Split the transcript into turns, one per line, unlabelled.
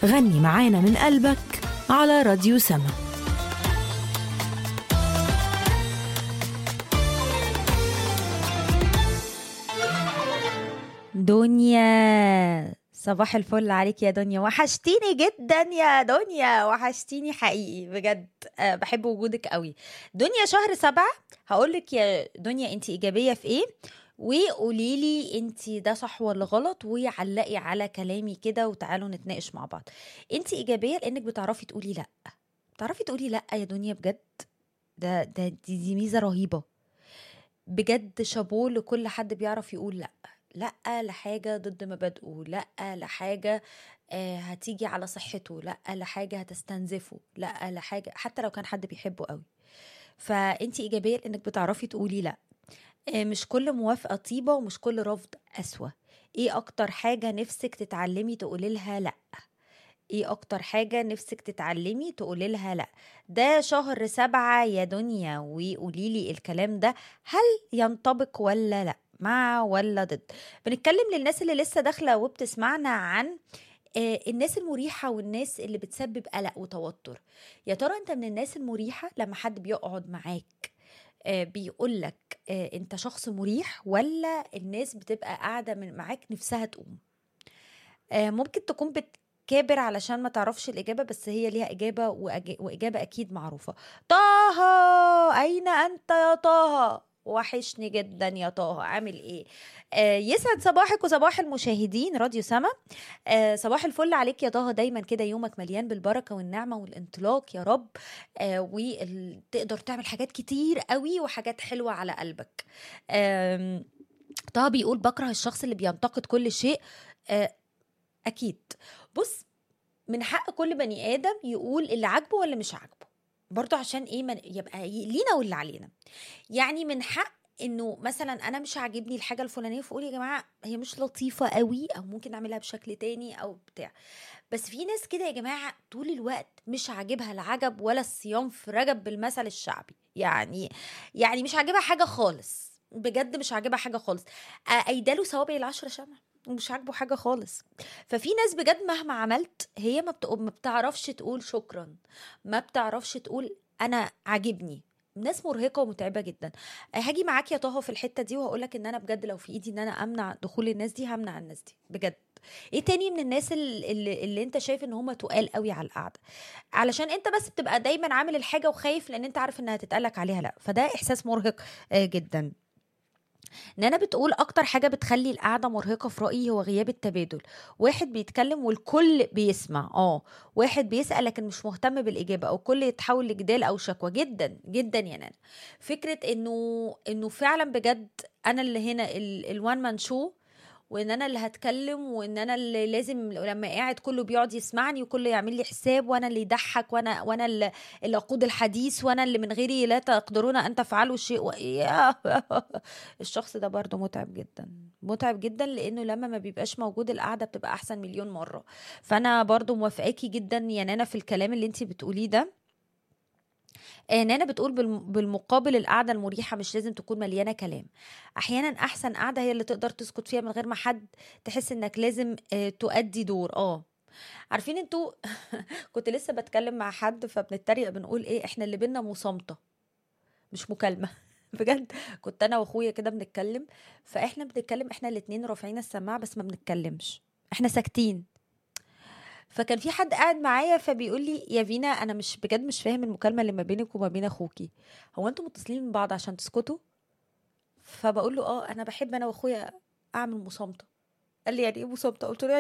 غني معانا من قلبك على راديو سما
دنيا صباح الفل عليك يا دنيا وحشتيني جدا يا دنيا وحشتيني حقيقي بجد أه بحب وجودك قوي دنيا شهر سبعة هقولك يا دنيا انت ايجابية في ايه وقولي لي انت ده صح ولا غلط وعلقي على كلامي كده وتعالوا نتناقش مع بعض انت ايجابية لانك بتعرفي تقولي لا بتعرفي تقولي لا يا دنيا بجد ده ده دي, دي ميزة رهيبة بجد شابوه لكل حد بيعرف يقول لا لا لحاجة ضد مبادئه لا لحاجة آه، هتيجي على صحته لا لحاجة هتستنزفه لا لحاجة حتى لو كان حد بيحبه قوي فانتي ايجابية لانك بتعرفي تقولي لا آه، مش كل موافقة طيبة ومش كل رفض أسوأ ايه اكتر حاجة نفسك تتعلمي تقولي لها لا ايه اكتر حاجة نفسك تتعلمي تقولي لها لا ده شهر سبعة يا دنيا وقولي لي الكلام ده هل ينطبق ولا لا مع ولا ضد بنتكلم للناس اللي لسه داخلة وبتسمعنا عن آه، الناس المريحة والناس اللي بتسبب قلق وتوتر يا ترى انت من الناس المريحة لما حد بيقعد معاك آه، بيقولك آه، انت شخص مريح ولا الناس بتبقى قاعدة من معاك نفسها تقوم آه، ممكن تكون بتكابر علشان ما تعرفش الإجابة بس هي ليها إجابة وأج- وإجابة أكيد معروفة طه أين أنت يا طه وحشني جدا يا طه عامل ايه آه يسعد صباحك وصباح المشاهدين راديو سما آه صباح الفل عليك يا طه دايما كده يومك مليان بالبركه والنعمه والانطلاق يا رب آه وتقدر تعمل حاجات كتير قوي وحاجات حلوه على قلبك آم، طه بيقول بكره الشخص اللي بينتقد كل شيء آه اكيد بص من حق كل بني ادم يقول اللي عاجبه ولا مش عاجبه برضو عشان ايه من يبقى ي- لينا واللي علينا يعني من حق انه مثلا انا مش عاجبني الحاجه الفلانيه فقول يا جماعه هي مش لطيفه قوي او ممكن اعملها بشكل تاني او بتاع بس في ناس كده يا جماعه طول الوقت مش عاجبها العجب ولا الصيام في رجب بالمثل الشعبي يعني يعني مش عاجبها حاجه خالص بجد مش عاجبها حاجه خالص آه، ايداله صوابع العشرة شمع ومش عاجبه حاجه خالص ففي ناس بجد مهما عملت هي ما, بت... ما بتعرفش تقول شكرا ما بتعرفش تقول انا عاجبني ناس مرهقه ومتعبه جدا آه، هاجي معاك يا طه في الحته دي وهقول لك ان انا بجد لو في ايدي ان انا امنع دخول الناس دي همنع الناس دي بجد ايه تاني من الناس اللي, اللي, اللي انت شايف ان هم تقال قوي على القعده علشان انت بس بتبقى دايما عامل الحاجه وخايف لان انت عارف انها تتقالك عليها لا فده احساس مرهق آه، جدا نانا بتقول اكتر حاجه بتخلي القعده مرهقه في رايي هو غياب التبادل واحد بيتكلم والكل بيسمع اه واحد بيسال لكن مش مهتم بالاجابه او الكل يتحول لجدال او شكوى جدا جدا يا نانا فكره انه انه فعلا بجد انا اللي هنا الوان مان شو وان انا اللي هتكلم وان انا اللي لازم لما قاعد كله بيقعد يسمعني وكله يعمل لي حساب وانا اللي يضحك وانا وانا اللي, اللي اقود الحديث وانا اللي من غيري لا تقدرون ان تفعلوا شيء و... يا الشخص ده برضه متعب جدا متعب جدا لانه لما ما بيبقاش موجود القعده بتبقى احسن مليون مره فانا برضه موافقاكي جدا يا نانا في الكلام اللي انت بتقوليه ده آه، نانا بتقول بالم- بالمقابل القعدة المريحة مش لازم تكون مليانة كلام أحيانا أحسن قعدة هي اللي تقدر تسكت فيها من غير ما حد تحس إنك لازم آه، تؤدي دور اه عارفين انتوا كنت لسه بتكلم مع حد فبنتريق بنقول ايه احنا اللي بينا مصامتة مش مكالمة بجد كنت انا واخويا كده بنتكلم فاحنا بنتكلم احنا الاتنين رافعين السماعة بس ما بنتكلمش احنا ساكتين فكان في حد قاعد معايا فبيقول لي يا فينا انا مش بجد مش فاهم المكالمه اللي ما بينك وما بين اخوكي هو انتوا متصلين من بعض عشان تسكتوا فبقول له اه انا بحب انا واخويا اعمل مصامته قال لي يعني ايه مصامته قلت له